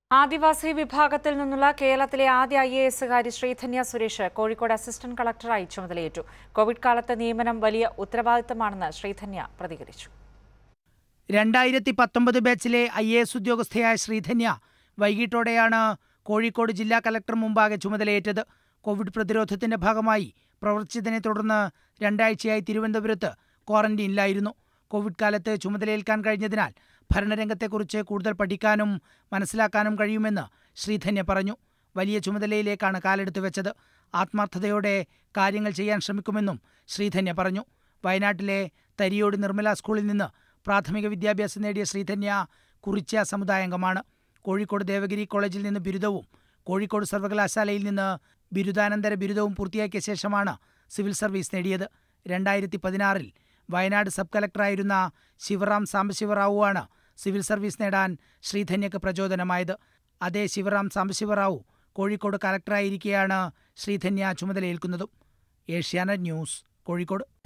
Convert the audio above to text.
ആദിവാസി വിഭാഗത്തിൽ നിന്നുള്ള കേരളത്തിലെ ആദ്യ ഐ എ എസുകാരി ശ്രീധന്യ സുരേഷ് കോഴിക്കോട് അസിസ്റ്റന്റ് കളക്ടറായി ചുമതലയേറ്റു കോവിഡ് കാലത്ത് നിയമനം വലിയ ഉത്തരവാദിത്തമാണെന്ന് ശ്രീധന്യ പ്രതികരിച്ചു രണ്ടായിരത്തി പത്തൊമ്പത് ബാച്ചിലെ ഐ എ എസ് ഉദ്യോഗസ്ഥയായ ശ്രീധന്യ വൈകിട്ടോടെയാണ് കോഴിക്കോട് ജില്ലാ കലക്ടർ മുമ്പാകെ ചുമതലയേറ്റത് കോവിഡ് പ്രതിരോധത്തിന്റെ ഭാഗമായി പ്രവർത്തിച്ചതിനെ തുടർന്ന് രണ്ടാഴ്ചയായി തിരുവനന്തപുരത്ത് ക്വാറന്റീനിലായിരുന്നു കോവിഡ് കാലത്ത് ചുമതലയേൽക്കാൻ കഴിഞ്ഞതിനാൽ ഭരണരംഗത്തെക്കുറിച്ച് കൂടുതൽ പഠിക്കാനും മനസ്സിലാക്കാനും കഴിയുമെന്ന് ശ്രീധന്യ പറഞ്ഞു വലിയ ചുമതലയിലേക്കാണ് കാലെടുത്തു വെച്ചത് ആത്മാർത്ഥതയോടെ കാര്യങ്ങൾ ചെയ്യാൻ ശ്രമിക്കുമെന്നും ശ്രീധന്യ പറഞ്ഞു വയനാട്ടിലെ തരിയോട് നിർമ്മല സ്കൂളിൽ നിന്ന് പ്രാഥമിക വിദ്യാഭ്യാസം നേടിയ ശ്രീധന്യ കുറിച്യ സമുദായാംഗമാണ് കോഴിക്കോട് ദേവഗിരി കോളേജിൽ നിന്ന് ബിരുദവും കോഴിക്കോട് സർവകലാശാലയിൽ നിന്ന് ബിരുദാനന്തര ബിരുദവും പൂർത്തിയാക്കിയ ശേഷമാണ് സിവിൽ സർവീസ് നേടിയത് രണ്ടായിരത്തി പതിനാറിൽ വയനാട് സബ് കലക്ടറായിരുന്ന ശിവറാം സാംബശിവറാവുവാണ് സിവിൽ സർവീസ് നേടാൻ ശ്രീധന്യക്ക് പ്രചോദനമായത് അതേ ശിവറാം സാംബശിവറാവു കോഴിക്കോട് കലക്ടറായിരിക്കെയാണ് ശ്രീധന്യ ചുമതലയേൽക്കുന്നതും ഏഷ്യാനെറ്റ് ന്യൂസ് കോഴിക്കോട്